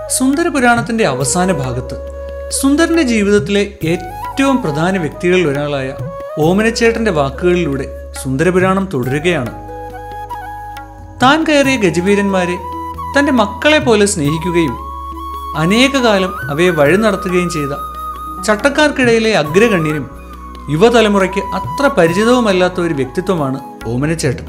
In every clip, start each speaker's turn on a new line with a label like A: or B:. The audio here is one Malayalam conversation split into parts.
A: സുന്ദരപുരാണത്തിന്റെ അവസാന ഭാഗത്ത് സുന്ദരന്റെ ജീവിതത്തിലെ ഏറ്റവും പ്രധാന വ്യക്തികളിൽ ഒരാളായ ഓമനച്ചേട്ടന്റെ വാക്കുകളിലൂടെ സുന്ദരപുരാണം തുടരുകയാണ് താൻ കയറിയ ഗജവീരന്മാരെ തന്റെ മക്കളെ പോലെ സ്നേഹിക്കുകയും അനേകകാലം അവയെ വഴി നടത്തുകയും ചെയ്ത ചട്ടക്കാർക്കിടയിലെ അഗ്രഗണ്യനും യുവതലമുറയ്ക്ക് അത്ര പരിചിതവുമല്ലാത്ത ഒരു വ്യക്തിത്വമാണ് ഓമനച്ചേട്ടൻ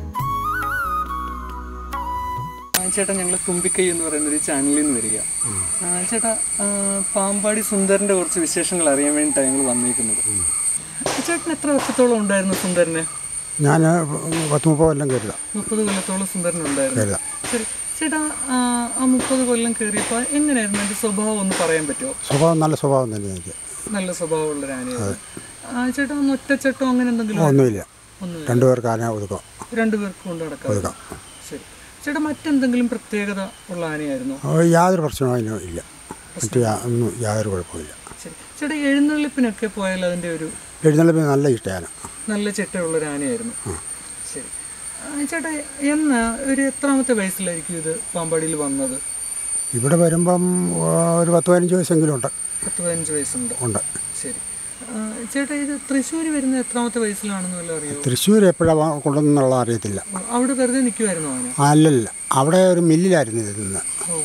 A: ചേട്ടാ ഞങ്ങൾ തുമ്പിക്കൈ എന്ന് പറയുന്ന ഒരു ചാനലിൽ നിന്ന് വരിക ആ, ചേട്ടാ ആ, പാമ്പാടി സുന്ദരന്റെ കുറച്ച് വിശേഷങ്ങൾ അറിയാൻ വേണ്ടിയിട്ടാണ് ഞങ്ങൾ വന്നിരിക്കുന്നത് ചേട്ടൻ എത്ര വർഷത്തോളം ഉണ്ടായിരുന്നു സുന്ദരന്
B: ഞാൻ പത്ത് മുപ്പത് കൊല്ലം കരുതാം
A: മുപ്പത് കൊല്ലത്തോളം സുന്ദരൻ ഉണ്ടായിരുന്നു
B: കരുതാം
A: ശരി ചേട്ടാ ആ, ആ മുപ്പത് കൊല്ലം കയറിയപ്പോൾ എങ്ങനെയായിരുന്നു എൻ്റെ സ്വഭാവം ഒന്ന് പറയാൻ പറ്റുമോ
B: സ്വഭാവം നല്ല സ്വഭാവം തന്നെ എനിക്ക്
A: നല്ല സ്വഭാവമുള്ള ഒരു ആനയായിരുന്നു ആ, ചേട്ടാ ഒന്ന് ഒറ്റച്ചട്ടോ അങ്ങനെ എന്തെങ്കിലും
B: ഒന്നുമില്ല
A: ഒന്നുമില്ല
B: രണ്ടുപേർക്ക് ആന ഒതുക്കാം
A: രണ്ടുപേർക്ക് കൊണ്ട് നടക്കാം
B: ഒതുക്കാം
A: ശരി ചേട്ടാ മറ്റെന്തെങ്കിലും പ്രത്യേകത ഉള്ള ആനയായിരുന്നു
B: അപ്പോൾ യാതൊരു പ്രശ്നവും അതിന് ഇല്ല മറ്റു യാ- ഒന്നും യാതൊരു കുഴപ്പമില്ല
A: ശരി ചേട്ടാ എഴുന്നള്ളിപ്പിനൊക്കെ പോയാൽ അതിൻ്റെ ഒരു
B: എഴുന്നള്ളിപ്പിന് നല്ല ഇഷ്ടമാണ്
A: നല്ല ചിട്ടയുള്ള ഒരു ആനയായിരുന്നു ശരി ആ, ചേട്ടാ എന്നാ ഒരു എത്രാമത്തെ വയസ്സിലായിരിക്കും ഇത് പാമ്പാടിയിൽ വന്നത്
B: ഇവിടെ വരുമ്പം ആ, ഒരു പത്ത് പതിനഞ്ച് വയസ്സെങ്കിലും ഉണ്ട്
A: പത്ത് പതിനഞ്ച് വയസ്സുണ്ട്
B: ഉണ്ട്
A: ശരി ആ, ചേട്ടാ ഇത് തൃശ്ശൂർ വരുന്ന എത്രാമത്തെ വയസ്സിലാണെന്ന് വല്ലതും അറിയോ
B: തൃശ്ശൂർ എപ്പോഴാണ് കൊണ്ടുവന്നുള്ള അറിയത്തില്ല
A: അവിടെ വെറുതെ നിൽക്കുമായിരുന്നു ആന
B: അല്ലല്ല അവിടെ ഒരു മില്ലിലായിരുന്നു ഇത് നിന്ന്
A: ഓ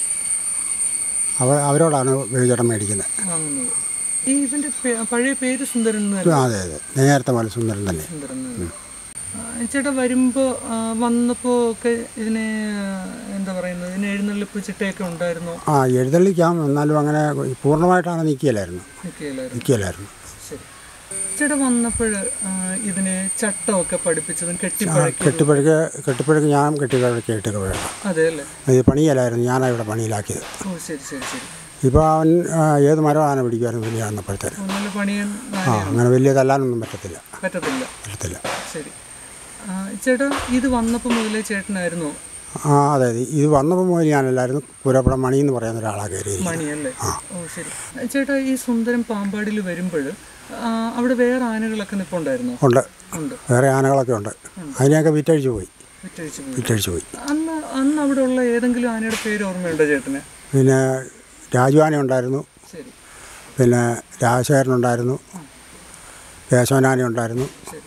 B: അവ അവരോടാണ് വേചടം മേടിക്കുന്നത്
A: വാങ്ങുന്നത് ഈ ഇതിന്റെ പേ- പഴയ പേര് സുന്ദരൻ എന്ന് തന്നെ
B: അതെ അതെ നേരത്തെ പോലെ സുന്ദരൻ തന്നെ
A: സുന്ദരൻ എന്ന് തന്നെ. ആ, ചേട്ടാ വരുമ്പോ ആ, വന്നപ്പോ ഒക്കെ ഇതിനെ ആ, എന്താ പറയുന്നത് ഇതിന് എഴുന്നള്ളിപ്പ് ചിട്ടയൊക്കെ ഉണ്ടായിരുന്നോ
B: ആ എഴുന്നള്ളിക്കാം എന്നാലും അങ്ങനെ പൂർണ്ണമായിട്ടാണ് നിൽക്കില്ലായിരുന്നു
A: നിൽക്കുകയില്ലായിരുന്നു
B: നിൽക്കില്ലായിരുന്നു
A: ശരി ചേട്ടാ വന്നപ്പോൾ ഇതിന് ചട്ടമൊക്കെ പഠിപ്പിച്ചതും കെട്ടിപ്പഴക്കി
B: കെട്ടിപ്പഴുക്ക് കെട്ടിപ്പഴുക്ക് ഞാൻ കെട്ടിപ്പഴുക്ക് കെട്ടിക്ക് വേണം
A: അതെ അല്ലേ
B: ഇത് പണിയല്ലായിരുന്നു ഞാനാണ് ഇവിടെ പണിയിലാക്കിയത്
A: ഓ ശരി ശരി ശരി
B: ഇപ്പോൾ അവൻ ആ, ഏത് മരം ആന പിടിക്കുമായിരുന്നു വലിയ വന്നപ്പോഴത്തേന്
A: ഓ, നല്ല പണിയൻ
B: ആ അങ്ങനെ വലിയ തല്ലാനൊന്നും പറ്റത്തില്ല
A: പറ്റത്തില്ല
B: പറ്റത്തില്ല
A: ശരി ആ, ചേട്ടാ ഇത് വന്നപ്പോൾ മുതലേ ചേട്ടനായിരുന്നോ
B: ആ അതെ അതെ ഇത് വന്നപ്പോൾ മുതൽ ഞാനല്ലായിരുന്നു പുരപ്പടം മണി എന്ന് പറയുന്ന ഒരാളാണ് കയറിയിരിക്കുന്നത്
A: മണിയല്ലേ ഓ ശരി ചേട്ടാ ഈ സുന്ദരം പാമ്പാടിയിൽ വരുമ്പോൾ അവിടെ വേറെ ആനകളൊക്കെ നിൽപ്പുണ്ടായിരുന്നോ
B: ഉണ്ട്
A: ഉണ്ട്
B: വേറെ ആനകളൊക്കെ ഉണ്ട് അതിനെയൊക്കെ വിറ്റഴിച്ച് പോയി
A: വിറ്റഴിച്ച് പോയി
B: വിറ്റഴിച്ച് പോയി
A: അന്ന് അന്ന് അവിടെ ഉള്ള ഏതെങ്കിലും ആനയുടെ പേര് ഓർമ്മയുണ്ടോ ചേട്ടന്
B: പിന്നെ രാജു ആന ഉണ്ടായിരുന്നു
A: ശരി
B: പിന്നെ രാജശേഖരനുണ്ടായിരുന്നു കേശവനാന ഉണ്ടായിരുന്നു
A: ശരി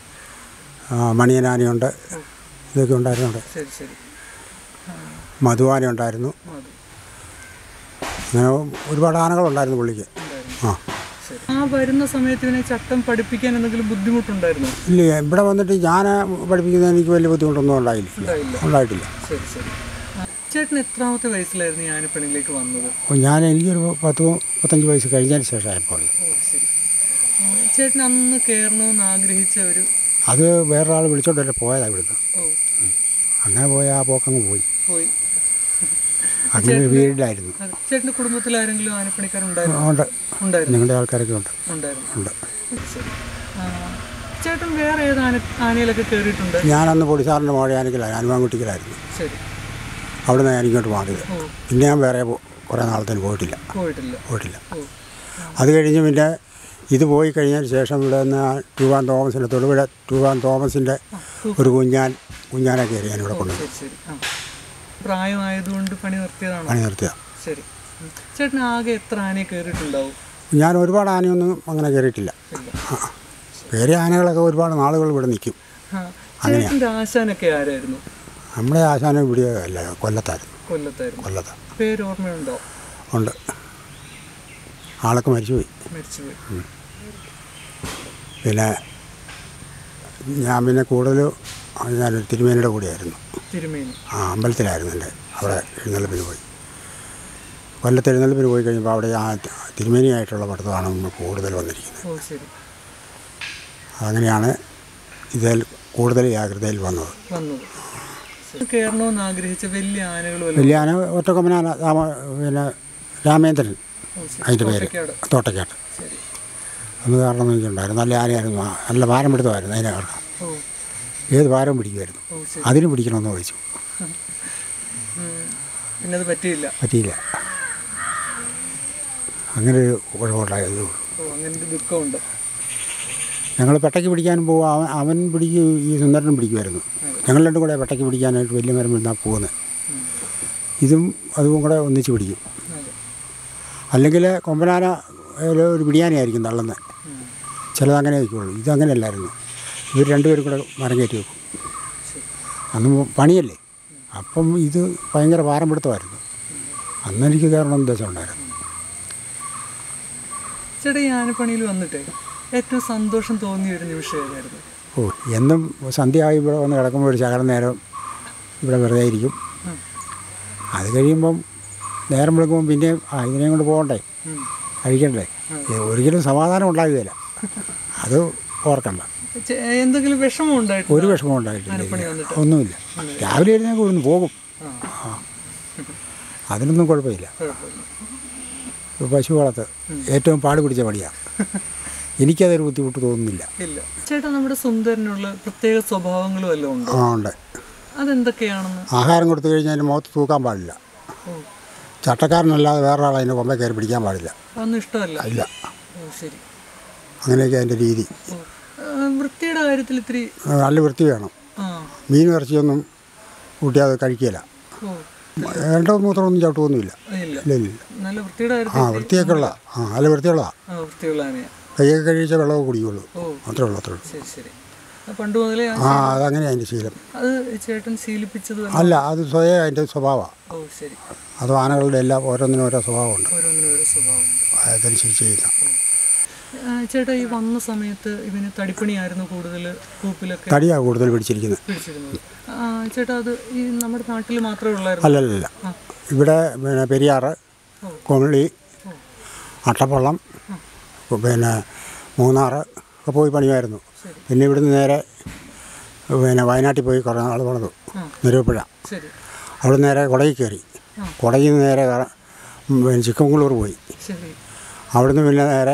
B: ആ, മണിയനാനയുണ്ട് ഇതൊക്കെ ഉണ്ടായിരുന്നു അവിടെ
A: ശരി ശരി
B: മധുവാന ഉണ്ടായിരുന്നു
A: മതി
B: അങ്ങനെ ഒരുപാട് ആനകളുണ്ടായിരുന്നു പുള്ളിക്ക്
A: ഉണ്ടായിരുന്നു
B: ആ
A: ശരി ആ വരുന്ന സമയത്ത് ഇതിനെ ചട്ടം പഠിപ്പിക്കാൻ എന്തെങ്കിലും ബുദ്ധിമുട്ടുണ്ടായിരുന്നോ
B: ഇല്ല ഇവിടെ വന്നിട്ട് ഞാൻ പഠിപ്പിക്കുന്നതിന് എനിക്ക് വലിയ ബുദ്ധിമുട്ടൊന്നും ഉണ്ടായില്ല
A: ഉണ്ടായില്ല
B: ഉണ്ടായിട്ടില്ല
A: ശരി ശരി ആ, ചേട്ടൻ എത്രാമത്തെ വയസ്സിലായിരുന്നു ഈ ആനപ്പണിയിലേക്ക് വന്നത്
B: അപ്പോൾ ഞാൻ എനിക്കൊരു പത്ത് മുപ്പത്തഞ്ച് വയസ്സ് കഴിഞ്ഞതിന് ശേഷമായപ്പോൾ
A: ഓ ശരി ആ, ചേട്ടൻ അന്ന് കയറണമെന്ന് ആഗ്രഹിച്ച ഒരു
B: അത് വേറൊരാൾ വിളിച്ചോണ്ടല്ലേ പോയതാണ് ഇവിടുന്ന്
A: ഓ
B: അങ്ങനെ പോയ ആ പോക്കങ്ങ് പോയി
A: പോയി
B: അങ്ങനെ ഒരു വീടിലായിരുന്നു
A: അതെ. ചേട്ടൻ്റെ കുടുംബത്തിൽ ആരെങ്കിലും ആനപ്പണിക്കാരുണ്ടായിരുന്നു
B: ഉണ്ട്
A: ഉണ്ടായിരുന്നു
B: നിങ്ങളുടെ ആൾക്കാരൊക്കെ ഉണ്ട്
A: ഉണ്ടായിരുന്നു
B: ഉണ്ട്
A: ശരി ആ, ചേട്ടൻ വേറെ ഏത് ആന ആനയിലൊക്കെ കയറിയിട്ടുണ്ട്
B: ഞാനന്ന് പൊടിസാറിൻ്റെ മോഴയാനിക്കലായി ഹനുമാൻകുട്ടിക്കലായിരുന്നു
A: ശരി
B: അവിടുന്ന് ഞാൻ ഇങ്ങോട്ട് മാറിയത്
A: ഓ
B: പിന്നെ ഞാൻ വേറെ പോ- കുറേ നാളത്തേന് പോയിട്ടില്ല
A: പോയിട്ടില്ല
B: പോയിട്ടില്ല
A: ഓ
B: അത് കഴിഞ്ഞ് പിന്നെ ഇത് പോയി കഴിഞ്ഞതിന് ശേഷം ഇവിടെ നിന്ന് ടൂവാൻ തോമസിൻ്റെ തൊടുപുഴ ടൂവാൻ തോമസിൻ്റെ ഒരു കുഞ്ഞാൻ കുഞ്ഞാനെ കയറി ഞാൻ ഇവിടെ കൊണ്ടുവന്നു
A: ശരി ശരി ആ പ്രായമായതുകൊണ്ട് പണി നിർത്തിയതാണോ
B: പണി നിർത്തിയ
A: ശരി ഉം. ചേട്ടൻ ആകെ എത്ര ആനയെ കയറിയിട്ടുണ്ടാവും
B: ഞാൻ ഒരുപാട് ആനയൊന്നും അങ്ങനെ കയറിയിട്ടില്ല
A: ഇല്ല
B: ആ. കയറിയ ആനകളൊക്കെ ഒരുപാട് നാളുകൾ ഇവിടെ നിൽക്കും
A: ആ ചേട്ടൻ്റെ ആശാനൊക്കെ ആരായിരുന്നു
B: നമ്മുടെ ആശാനം ഇവിടെ അല്ല കൊല്ലത്തായിരുന്നു
A: കൊല്ലത്തായിരുന്നു
B: കൊല്ലത്ത്
A: പേര് ഓർമ്മയുണ്ടോ
B: ഉണ്ട് ആളൊക്കെ മരിച്ചുപോയി
A: മരിച്ചുപോയി
B: പിന്നെ ഞാൻ പിന്നെ കൂടുതൽ ഞാനൊരു തിരുമേനിയുടെ കൂടെയായിരുന്നു
A: തിരുമേനി
B: ആ അമ്പലത്തിലായിരുന്നു എൻ്റെ അവിടെ എഴുന്നള്ളിപ്പിന് പോയി കൊല്ലത്ത് എഴുന്നള്ളിപ്പിന് പോയി കഴിയുമ്പോൾ അവിടെ ആ തിരുമേനിയായിട്ടുള്ള പഠിത്തമാണ് നമ്മൾ കൂടുതൽ വന്നിരിക്കുന്നത്
A: ഓ ശരി
B: അങ്ങനെയാണ് ഇതിൽ കൂടുതൽ ജാഗ്രതയിൽ വന്നത്
A: വന്നത് ശരി. കയറണമെന്ന് ആഗ്രഹിച്ച വലിയ ആനകൾ വല്ലതും
B: വലിയ ആന ഒറ്റക്കൊമ്പനാന രാമ പിന്നെ രാമേന്ദ്രൻ
A: ഓ, ശരി.
B: അതിൻ്റെ പേര്
A: തോട്ടയ്ക്കാട്.
B: തോട്ടയ്ക്കാട്ട്
A: ശരി
B: അന്ന് കാരണം എനിക്കുണ്ടായിരുന്നു നല്ല ആനയായിരുന്നു ആ, നല്ല ഭാരം പിടുത്തമായിരുന്നു അതിനെ കറക്കാം
A: ഓ
B: ഏത് ഭാരം പിടിക്കുമായിരുന്നു
A: ഓ ശരി
B: അതിന് പിടിക്കണമെന്ന് ചോദിച്ചു
A: ഉം. പിന്നെ അത് പറ്റിയില്ല
B: പറ്റിയില്ല അങ്ങനെ ഒരു കുഴപ്പമുണ്ടായത്
A: ഓ അങ്ങനെ ഒരു ദുഃഖമുണ്ട്
B: ഞങ്ങൾ പെട്ടയ്ക്ക് പിടിക്കാൻ പോകും അവൻ അവൻ പിടിക്കും ഈ സുന്ദരനും പിടിക്കുമായിരുന്നു ഞങ്ങൾ രണ്ടും കൂടെ പെട്ടയ്ക്ക് പിടിക്കാനായിട്ട് വലിയ മരം ഇരുന്നാൽ പോകുന്നത് ഇതും അതും കൂടെ ഒന്നിച്ച് പിടിക്കും
A: അതെ
B: അല്ലെങ്കിൽ കൊമ്പനാന ഒരു ഒരു ബിരിയാണി തള്ളുന്നത്
A: ഉം.
B: ചിലത് അങ്ങനെ ആയിരിക്കുള്ളൂ ഇതങ്ങനെയല്ലായിരുന്നു ഇവർ രണ്ടുപേരും കൂടെ മരം കയറ്റി വെക്കും അന്ന് മു- പണിയല്ലേ അപ്പം ഇത് ഭയങ്കര ഭാരം പിടുത്തമായിരുന്നു അന്ന് എനിക്ക് കയറണം ഉദ്ദേശം ഉണ്ടായിരുന്നു
A: ചേട്ടാ ഈ ആനപ്പണിയിൽ വന്നിട്ട് ഏറ്റവും സന്തോഷം തോന്നിയ ഒരു നിമിഷം ഏതായിരുന്നു
B: ഓ എന്നും സന്ധ്യ ആയി ഇവിടെ വന്ന് കിടക്കുമ്പോൾ ഒരു ശകലം നേരം ഇവിടെ വെറുതെ ഇരിക്കും
A: ഉം.
B: അത് കഴിയുമ്പം നേരം വിളിക്കുമ്പോൾ പിന്നെയും ആ ഇതിനെയും കൊണ്ട് പോകണ്ടേ
A: ഉം.
B: കഴിക്കണ്ടേ ഏ, ഒരിക്കലും സമാധാനം ഉണ്ടാകുകയില്ല അത് ഓർക്കണ്ട
A: ചെ- എന്തെങ്കിലും വിഷമം ഉണ്ടായിട്ട്
B: ഒരു വിഷമം ഉണ്ടായിട്ടില്ല
A: ആനപ്പണി വന്നിട്ട്
B: ഒന്നുമില്ല രാവിലെ എഴുന്നേക്ക് ഇവിടുന്ന് പോകും
A: ആ
B: അതിനൊന്നും കുഴപ്പമില്ല
A: കുഴപ്പമില്ല
B: ഇപ്പോൾ പശു വളർത്ത് ഏറ്റവും പാട് പിടിച്ച പണിയാണ് എനിക്കതൊരു ബുദ്ധിമുട്ട് തോന്നുന്നില്ല
A: ഇല്ല ചേട്ടാ നമ്മുടെ സുന്ദരനുള്ള പ്രത്യേക സ്വഭാവങ്ങളും വല്ലതും ഉണ്ടോ
B: ആ ഉണ്ട്
A: അതെന്തൊക്കെയാണെന്ന്
B: ആഹാരം കൊടുത്തു കഴിഞ്ഞാൽ അതിൻ്റെ മുഖത്ത് തൂക്കാൻ പാടില്ല
A: ഓ
B: ചട്ടക്കാരനല്ലാതെ വേറൊരാൾ അതിൻ്റെ കൊമ്പ കയറി പിടിക്കാൻ പാടില്ല
A: അതൊന്നും ഇഷ്ടമല്ല
B: ഇല്ല
A: ഓ ശരി
B: അങ്ങനെയൊക്കെ അതിൻ്റെ രീതി
A: ഓ ആ, വൃത്തിയുടെ കാര്യത്തിൽ ഇത്തിരി
B: ആ, നല്ല വൃത്തി വേണം
A: ആ
B: മീൻ ഇറച്ചിയൊന്നും കൂട്ടിയാൽ അത് കഴിക്കില്ല
A: ഓ
B: രണ്ടോ മൂത്രമൊന്നും ചവിട്ടുമൊന്നുമില്ല
A: ഇല്ല
B: ഇല്ല ഇല്ല
A: നല്ല വൃത്തിയുടെ
B: ആ
A: കാര്യത്തിൽ
B: വൃത്തിയൊക്കെ ഉള്ള ആ നല്ല വൃത്തിയുള്ളതാണ്
A: ആ വൃത്തിയുള്ള ആനയാ
B: കൈയൊക്കെ കഴിച്ച വെള്ളമൊക്കെ കുടിക്കുള്ളൂ
A: ഓ
B: അത്രേ ഉള്ളൂ അത്രേ ഉള്ളൂ
A: ശരി ശരി ആ, പണ്ട് മുതലേ ആ-
B: ആ അതങ്ങനെയാണ് അതിൻ്റെ ശീലം
A: അത് ചേട്ടൻ ശീലിപ്പിച്ചത് വല്ല-
B: അല്ല അത് സ്വയം അതിൻ്റെ സ്വഭാവമാണ്
A: ഓ ശരി
B: അത് ആനകളുടെ എല്ലാം ഓരോന്നിനും ഓരോ സ്വഭാവമുണ്ട്
A: ഓരോന്നിനും ഓരോ സ്വഭാവമുണ്ട്
B: അതനുസരിച്ച് ചെയ്യുന്ന
A: ആ, ചേട്ടാ ഈ വന്ന സമയത്ത് ഇവന് തടിപ്പണിയായിരുന്നു കൂടുതൽ കൂപ്പിലൊക്കെ
B: തടിയാണ് കൂടുതൽ പിടിച്ചിരിക്കുന്നത്
A: പിടിച്ചിരുന്നത് ആ, ചേട്ടാ അത് ഈ നമ്മുടെ നാട്ടിൽ മാത്രമേ ഉള്ളായിരുന്നു
B: അല്ലല്ല ഇവിടെ പിന്നെ പെരിയാറ് കൊള്ളി അട്ടപ്പള്ളം പിന്നെ മൂന്നാറ് ഒക്കെ പോയി പണിയായിരുന്നു പിന്നെ ഇവിടുന്ന് നേരെ പിന്നെ വയനാട്ടിൽ പോയി കുറേ നാൾ പണിതു നിരൂപ്പുഴ
A: ശരി
B: അവിടെ നേരെ കുടയിൽ കയറി കുടയിൽ നിന്ന് നേരെ കറ- ഉം, പിന്നെ ചിക്കമംഗളൂർ പോയി
A: ശരി
B: അവിടുന്ന് പിന്നെ നേരെ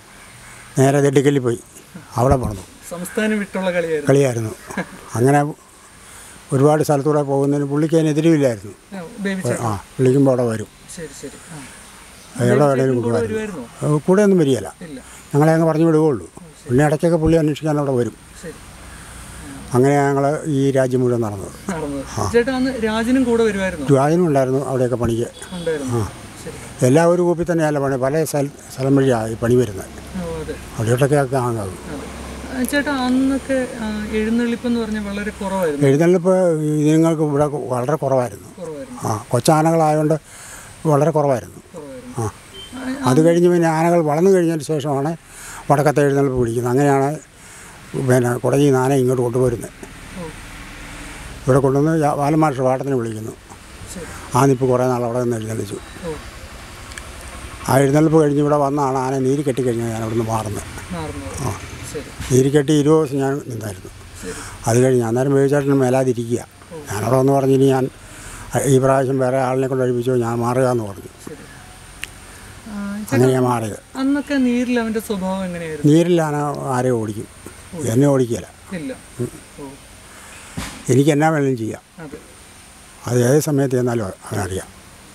B: നേരെ തെട്ടിക്കല്ലിൽ പോയി അവിടെ പണിതു
A: സംസ്ഥാനം വിട്ടുള്ള കളിയായിരുന്നു
B: കളിയായിരുന്നു അങ്ങനെ ഒരുപാട് സ്ഥലത്തൂടെ പോകുന്നതിന് പുള്ളിക്ക് അതിനെതിരുമില്ലായിരുന്നു
A: ആ, ബേബി ചേട്ടൻ
B: ആ വിളിക്കുമ്പോൾ അവിടെ വരും
A: ശരി ശരി ആ.
B: എവിടെ വേണേലും
A: കൂടെ
B: കൊണ്ടുപോകാൻ
A: വരുമായിരുന്നോ
B: കൂടെ ഒന്നും വരികയില്ല
A: ഇല്ല
B: ഞങ്ങളെ അങ്ങ് പറഞ്ഞു വിടുകയുള്ളൂ പിന്നെ ഇടയ്ക്കൊക്കെ പുള്ളി അന്വേഷിക്കാൻ അവിടെ വരും
A: ശരി
B: അങ്ങനെ ഞങ്ങൾ ഈ രാജ്യം മുഴുവൻ നടന്നത്
A: നടന്നത് ചേട്ടാ അന്ന് രാജനും കൂടെ വരുമായിരുന്നോ
B: രാജനും ഉണ്ടായിരുന്നു അവിടെയൊക്കെ പണിക്ക്
A: ഉണ്ടായിരുന്നു ശരി
B: എല്ലാ ഒരു കൂപ്പിൽ തന്നെയല്ല പണി പല സ്ഥല- സ്ഥലം വഴിയാണ് ഈ പണി വരുന്നത്
A: ഓ അതെ
B: അവിടെയോട്ടൊക്കെ ആകാവും
A: അതെ ആ, ചേട്ടാ അന്നൊക്കെ ആ, എഴുന്നള്ളിപ്പ് എന്ന് പറഞ്ഞാൽ വളരെ കുറവായിരുന്നു
B: എഴുന്നള്ളിപ്പ് ഇതിങ്ങൾക്ക് ഇവിടെ വളരെ കുറവായിരുന്നു
A: കുറവായിരുന്നു
B: ആ കൊച്ചാനകളായതുകൊണ്ട് വളരെ കുറവായിരുന്നു
A: കുറവായിരുന്നു
B: ആ അത് കഴിഞ്ഞ് പിന്നെ ആനകൾ വളർന്നു കഴിഞ്ഞതിന് ശേഷമാണ് വടക്കത്തെ എഴുന്നള്ളിപ്പ് പിടിക്കുന്നത് അങ്ങനെയാണ് പിന്നെ കുടകിൽ നിന്ന് ആന ഇങ്ങോട്ട് കൊണ്ടുവരുന്നത്
A: ഓ
B: ഇവിടെ കൊണ്ടുവന്ന് യാ- ബാലമാഷ് പാട്ടത്തിന് വിളിക്കുന്നു
A: ശരി
B: ആ നിപ്പ് കുറേ നാൾ അവിടെ നിന്ന് എഴുന്നള്ളിച്ചു
A: ഓ
B: ആ എഴുന്നള്ളിപ്പ് കഴിഞ്ഞ് ഇവിടെ വന്നാണ് ആന നീര് കെട്ടി കഴിഞ്ഞാൽ ഞാൻ അവിടുന്ന് മാറുന്നത്
A: മാറുന്നത് ശരി
B: നീര് കെട്ടി ഇരുപത് ദിവസം ഞാൻ നിന്നായിരുന്നു
A: ശരി
B: അത് കഴിഞ്ഞ് അന്നേരം വേവിച്ചേട്ടന് മേലാതിരിക്കുക ഞാനവിടെ വന്ന് പറഞ്ഞു ഇനി ഞാൻ ഈ പ്രാവശ്യം വേറെ ആളിനെ കൊണ്ട് കഴിപ്പിച്ചോ ഞാൻ മാറുക എന്ന് പറഞ്ഞു
A: ശരി ആ,
B: അങ്ങനെ ഞാൻ മാറിയത്
A: അന്നൊക്കെ നീരിൽ അവന്റെ സ്വഭാവം എങ്ങനെയായിരുന്നു
B: നീരിലാണ് ആരെ ഓടിക്കും എന്നെ ഓടിക്കുകയില്ല
A: ഇല്ല ഓ
B: എനിക്ക് എന്നാ വേണമെങ്കിലും ചെയ്യാം
A: അതെ
B: അത് ഏത് സമയത്ത് ചെന്നാലും അവനറിയാം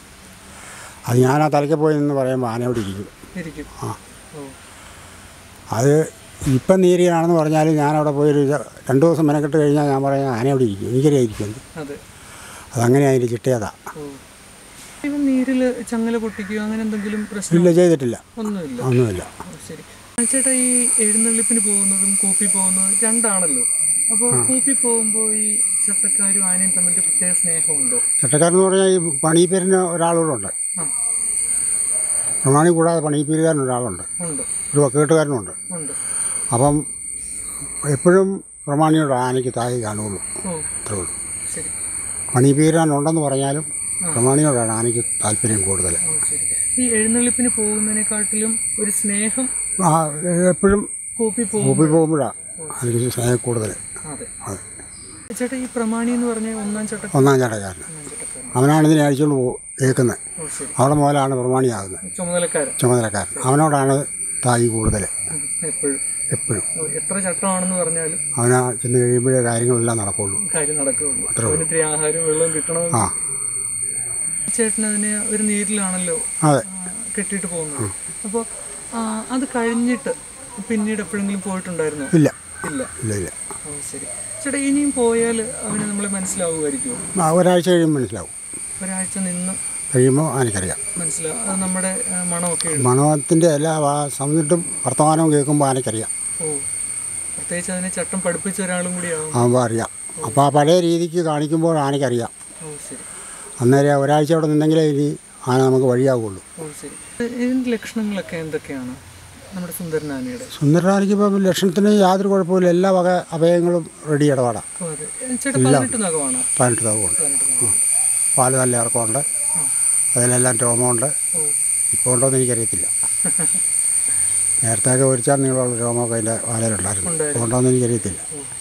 B: അത് ഞാൻ ആ തലയ്ക്ക് പോയി എന്ന് പറയുമ്പോൾ ആന അവിടെ ഇരിക്കും
A: ഇരിക്കും
B: ആ.
A: ഓ
B: അത് ഇപ്പം നീരിയാണെന്ന് പറഞ്ഞാൽ ഞാനവിടെ പോയി ഒരു രണ്ട് ദിവസം മെനക്കെട്ട് കഴിഞ്ഞാൽ ഞാൻ പറയാം ആന അവിടെ ഇരിക്കും എനിക്കറിയായിരിക്കും
A: അതെ
B: അതങ്ങനെ അതിൻ്റെ ചിട്ടയതാ
A: ഓ ഇവൻ നീരിൽ ചങ്ങല പൊട്ടിക്കുകയോ അങ്ങനെ എന്തെങ്കിലും പ്രശ്നം
B: ഇല്ല ചെയ്തിട്ടില്ല
A: ഒന്നുമില്ല
B: ഒന്നുമില്ല
A: ഓ, ശരി ആ, ചേട്ടാ ഈ എഴുന്നള്ളിപ്പിന് പോകുന്നതും കൂപ്പി പോകുന്നതും രണ്ടാണല്ലോ അപ്പോൾ കൂപ്പി പോകുമ്പോൾ ഈ ചട്ടക്കാരും ആനയും തമ്മിൽ ഒരു പ്രത്യേക സ്നേഹമുണ്ടോ
B: ചട്ടക്കാരെന്ന് പറഞ്ഞാൽ ഈ പണിപ്പേരിന് ഒരാളൂടെ ഉണ്ട്
A: ആ
B: പ്രമാണി കൂടാതെ പണിപ്പേരുകാരൻ ഒരാളുണ്ട്
A: ഉണ്ട്
B: ഒരു വക്കേട്ടുകാരനുണ്ട്
A: ഉണ്ട്
B: അപ്പം എപ്പോഴും പ്രമാണിയോട് ആനയ്ക്ക് താഴെ കാണുള്ളൂ
A: ഓ
B: അത്രേ ഉള്ളൂ
A: ശരി
B: പണിപ്പീരാനുണ്ടെന്ന് പറഞ്ഞാലും പ്രമാണിയോടാണ് ആനയ്ക്ക് താല്പര്യം കൂടുതൽ
A: ഓ ശരി ഈ എഴുന്നള്ളിപ്പിന് പോകുന്നതിനെക്കാട്ടിലും ഒരു സ്നേഹം
B: ആ എപ്പോഴും
A: കൂപ്പി പോകും
B: മൂപ്പിൽ പോകുമ്പോഴാണ് ആനയ്ക്ക് സ്നേഹം കൂടുതൽ
A: അതെ
B: അതെ
A: ചേട്ടാ ഈ പ്രമാണി എന്ന് പറഞ്ഞ ഒന്നാം ചട്ട
B: ഒന്നാം ചട്ടക്കാരൻ
A: ഒന്നാം ചട്ടക്കാരൻ
B: അവനാണ് ഇതിനെ അഴിച്ചുകൊണ്ട് പോ കേൾക്കുന്നത്
A: ഓ ശരി
B: അവിടെ മുതലാണ് പ്രമാണിയാകുന്നത്
A: ചുമതലക്കാരൻ
B: ചുമതലക്കാരൻ അവനോടാണ് തായി കൂടുതൽ
A: എപ്പോഴും
B: എപ്പോഴും
A: ഓ, എത്ര ചട്ടമാണെന്ന് പറഞ്ഞാലും
B: അവനാ ചെന്ന് കഴിയുമ്പോഴേ കാര്യങ്ങളെല്ലാം നടക്കുള്ളൂ
A: കാര്യം നടക്കുകയുള്ളൂ അവന് ഇത്തിരി ആഹാരവും വെള്ളവും കിട്ടണമെങ്കിൽ
B: ആ
A: ചേട്ടൻ അതിനെ ഒരു നീരിലാണല്ലോ
B: അതെ
A: ആ, കെട്ടിയിട്ട് പോകുന്നത് അപ്പോൾ അത് കഴിഞ്ഞിട്ട് പിന്നീട് എപ്പോഴെങ്കിലും പോയിട്ടുണ്ടായിരുന്നോ
B: ഇല്ല
A: ഇല്ല
B: ഇല്ല ഇല്ല
A: ഓ ശരി ചേട്ടാ ഇനിയും പോയാൽ അവന് നമ്മളെ മനസ്സിലാവുമായിരിക്കുമോ
B: ആ, ഒരാഴ്ച കഴിയുമ്പോൾ മനസ്സിലാവും
A: ഒരാഴ്ച നിന്ന്
B: കഴിയുമ്പോൾ ആനയ്ക്കറിയാം
A: മനസ്സിലാവും അത് നമ്മുടെ ആ, മണമൊക്കെ എടുക്കും
B: മണത്തിൻ്റെ എല്ലാ വാ- സമയത്തും വർത്തമാനവും കേൾക്കുമ്പോൾ ആനയ്ക്കറിയാം
A: ഓ പ്രത്യേകിച്ച് അതിനെ ചട്ടം പഠിപ്പിച്ച ഒരാളും കൂടി ആവും
B: ആകുമ്പോൾ അറിയാം അപ്പോൾ ആ പഴയ രീതിക്ക് കാണിക്കുമ്പോൾ ആനയ്ക്കറിയാം
A: ഓ ശരി
B: അന്നേരം ഒരാഴ്ച അവിടെ നിന്നെങ്കിലേ ഇനി ആന നമുക്ക് വഴിയാവുള്ളൂ
A: ഓ ശരി ഇതിൻ്റെ ലക്ഷണങ്ങളൊക്കെ എന്തൊക്കെയാണ് നമ്മുടെ സുന്ദരനാനയുടെ
B: സുന്ദരനാനിക്ക് ഇപ്പോൾ ലക്ഷണത്തിന് യാതൊരു കുഴപ്പമില്ല എല്ലാ വക അഭയങ്ങളും റെഡി ഇടപാടാണ്
A: ഓ അതെ ചേട്ടാ പതിനെട്ട് നഖമാണോ
B: പതിനെട്ട് തകവുണ്ട്
A: പതിനെട്ട് നഖം
B: പാല് നല്ല ഇറക്കമുണ്ട് അതിലെല്ലാം രോമമുണ്ട്
A: ഓ
B: ഇപ്പോൾ ഉണ്ടോയെന്ന് എനിക്കറിയത്തില്ല നേരത്തെയൊക്കെ ഒരിച്ചാൽ നീളമുള്ള രോമമൊക്കെ അതിൻ്റെ വാലയിലുണ്ടായിരുന്നു
A: ഉണ്ടായിരുന്നു.
B: ഇപ്പോൾ ഉണ്ടോയെന്ന് എനിക്കറിയത്തില്ല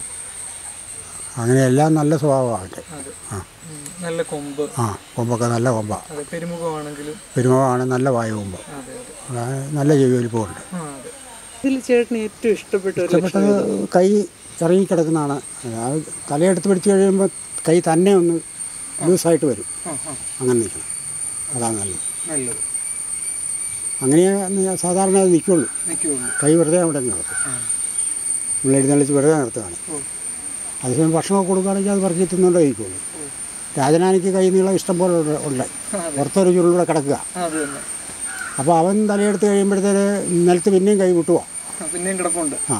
B: അങ്ങനെ എല്ലാം നല്ല സ്വഭാവമാണ് അവൻ്റെ
A: അതെ
B: ആ
A: ഉം, നല്ല കൊമ്പ്
B: ആ കൊമ്പൊക്കെ നല്ല കൊമ്പാണ്
A: അതെ പെരുമുഖമാണെങ്കിലും
B: പെരുമുഖമാണ് നല്ല വായ കൊമ്പ്
A: അതെ അതെ
B: ആ, നല്ല ജൈവലിപ്പമുണ്ട്
A: ആ അതെ ഇതിൽ ചേട്ടന് ഏറ്റവും ഇഷ്ടപ്പെട്ട ഒരു ലക്ഷണം
B: ഇഷ്ടപ്പെട്ടത് കൈ ഇറങ്ങിക്കിടക്കുന്നതാണ് അത് തലയെടുത്ത് പിടിച്ച് കഴിയുമ്പോൾ കൈ തന്നെ ഒന്ന് ലൂസായിട്ട് വരും
A: ആ ആ
B: അങ്ങനെ നിൽക്കണം അതാണ് നല്ലത്
A: നല്ലത്
B: അങ്ങനെ സാധാരണ അത് നിൽക്കുള്ളൂ
A: നിൽക്കുള്ളൂ
B: കൈ വെറുതെ അവിടെ നിർത്തും
A: ആ
B: നമ്മൾ എഴുന്നള്ളിച്ച് വെറുതെ നിർത്തുകയാണ്
A: ഓ
B: അതേസമയം ഭക്ഷണമൊക്കെ കൊടുക്കുകയാണെങ്കിൽ അത് പറക്കി തിന്നുകൊണ്ടേ ഇരിക്കുള്ളൂ രാജനാനിക്ക് കൈ നീളം ഇഷ്ടം പോലെ ഉണ്ട്- ഉണ്ട് പുറത്തൊരു ചുരുളൂടെ കിടക്കുക
A: അത് തന്നെ
B: അപ്പോൾ അവൻ തലയെടുത്ത് കഴിയുമ്പോഴത്തേന് നിലത്ത് പിന്നെയും കൈ വിട്ടുപോവാ
A: ആ, പിന്നെയും കിടപ്പുണ്ട്
B: ആ